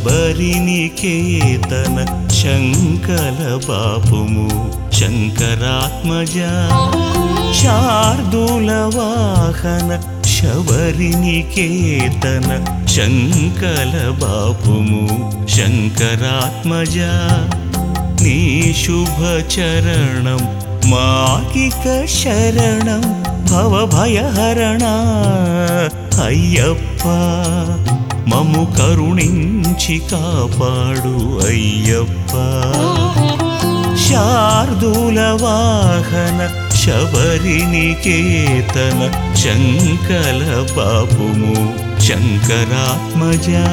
శబరినికేతన శంకల బాపుము శంకరాత్మజ శార్దూల వాహన శబరినికేతన శంకల బాపుము శంకరాత్మజ నీ శుభ చరణం మాకిక శరణం భవభయహరణ అయ్యప్ప మము కరుణించి కాపాడు అయ్యప్ప శార్దూల వాహన శబరినికేతన శంకల బాపుము శంకరాత్మజా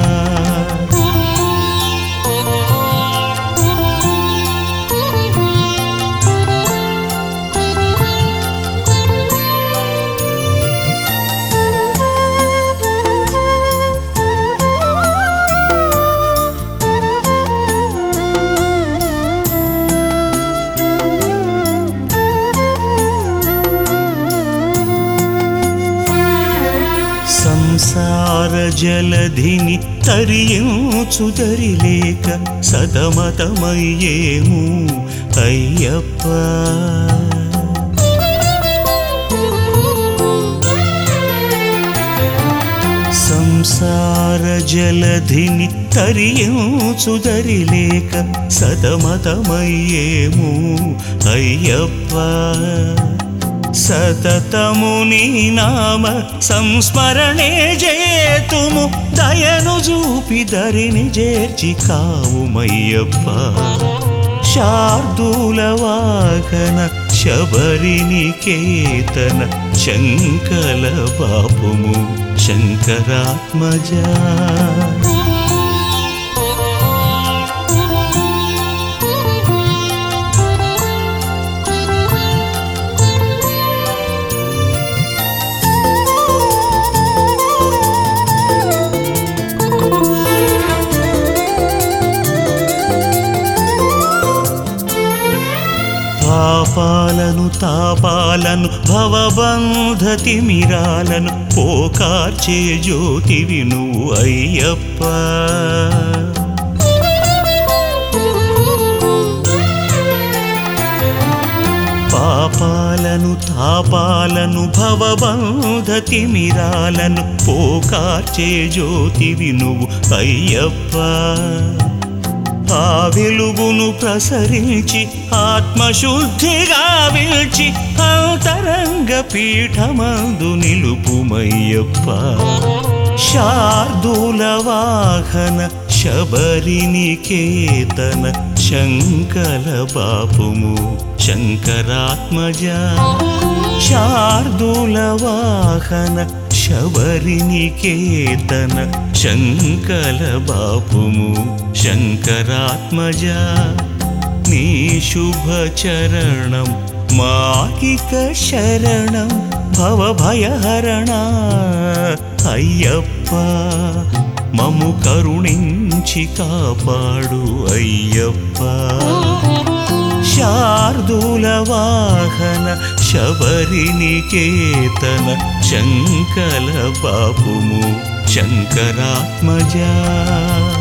సంసార జలధిని తరియించుదరిలేక సతమతమయ్యేము అయ్యప్ప సంసార జలధిని తరియించుదరిలేక సతమతమయ్యేము అయ్యప్ప సతతము నీ నామ సంస్మరణే జేతుము దయను చూపి దరిని చేర్చి కావుమయ్యప్ప శార్దూల వాహన శబరినికేతన శంకల బాపుము శంకరాత్మజా పాపాలను తాపాలను భవబంధ తిమిరాలను పోకార్చే జ్యోతివి నువ్వు అయ్యప్ప పాపాలను తాపాలను భవబంధ తిమిరాలను పోకార్చే జ్యోతివి నువ్వు అయ్యప్ప ఆ వెలుగును ప్రసరించి ఆత్మశుద్ధిగా విల్చి అంతరంగ పీఠమందు నిలుపుమయ్యప్ప శార్దూల వాహన శబరినికేతన శంకల బాపుము శంకరాత్మజ శార్దూల వాహన శబరినికేతన శంకల బాపుము శంకరాత్మజ నీ శుభ చరణం మాకిక శరణం భవభయహరణ అయ్యప్ప మము కరుణించి కాపాడు అయ్యప్ప శార్దూల వాహన శబరినికేతన శంకల బాపుము శంకరాత్మజా